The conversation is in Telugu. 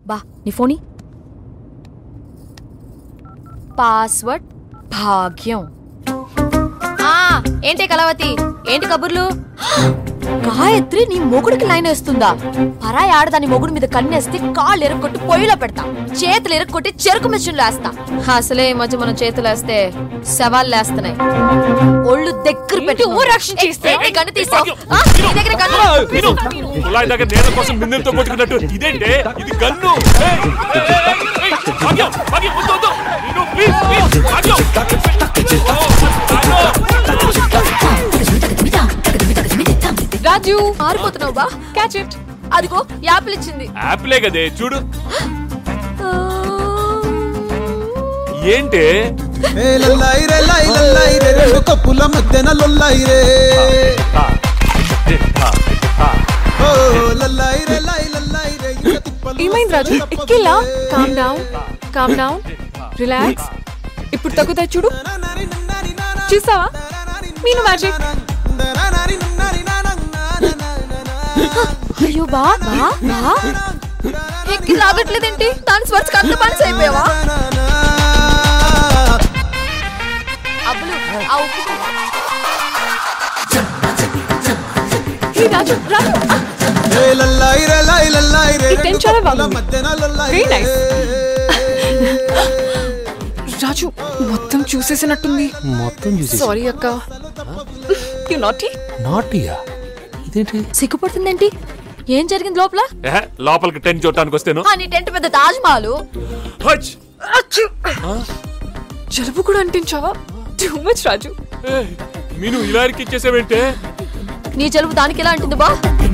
బా నీ ఫోని పాస్వర్డ్ భాగ్యం ఆ ఏంటి కలవతి ఏంటి కబుర్లు గాయత్రి నీ మొగుడికి లైన్ వేస్తుందా పరాయి ఆడదాని మొగుడు మీద కన్నేస్తే కాళ్ళు ఎరక్కొట్టి పొయ్యిలో పెడతా చేతులు ఎరక్కొట్టి చెరుకు మిషన్లు వేస్తా అసలే ఈ మధ్య మనం చేతులు వేస్తే శవాలు లేస్తున్నాయి ఒళ్ళు దగ్గర పెట్టి రక్షణ చేస్తే కన్ను తీసావు ఆ, నీ దగ్గర కన్ను విను కుళాయి దగ్గర నేల కోసం మిన్నెలతో కొట్టుకున్నట్టు ఇదేంటే ఇది గన్ను ఏయ్, ఏయ్, ఏయ్, ఏయ్, భాగ్యం, భాగ్యం, వద్దు, వద్దు. విను, ప్లీజ్, ప్లీజ్, భాగ్యం. ఓ, భాగ్యం. రాజు మారిపోతున్నావు బా క్యాచ్ ఇట్ అదిగో యాపిల్ ఇచ్చింది యాపిలే కదే చూడు ఏంటే ఏ లల్లాయి రే లై లల్లాయి రే రెండు కప్పుల మధ్యన లొల్లాయి రే ఓ లల్లాయి రే లై లల్లాయి రే ఇక తిప్పలు ఏమైంది రాజు ఎక్కిలా calm down calm down relax ఇప్పుడు తగ్గుతాయి చూడు చూసావా మీను మ్యాజిక్ అయ్యో బా బా బా ఎక్కి లాగట్లేదేంటి దాని స్వర్చ్ అంత పని అయిపోయావా అబ్బులు ఆ ఉప్పు హే రాజు రాజు ఆ, ఏ లల్లాయి రే లై లల్లాయి రే ఈ రెండు టెన్షన్ కప్పుల బాగుంది. మధ్యన లొల్లాయి Very రే. nice. రాజు మొత్తం చూసేసినట్టుంది మొత్తం చూసి సారీ అక్క యు నాటీ నాటియా ఇదేంటి సిగ్గుపడుతుందేంటి ఏం జరిగింది లోపల ఏహే, లోపలికి టెన్ చూడటానికి వస్తేను ఆ, నీ టెంట్ పెద్ద తాజ్ మహల్ హచ్. జలుబు కూడా అంటించావా టూ మచ్ రాజు ఏయ్, మీను ఇలా ఇచ్చేసావేంటే నీ జలుబు దానికి ఎలా అంటుంది బా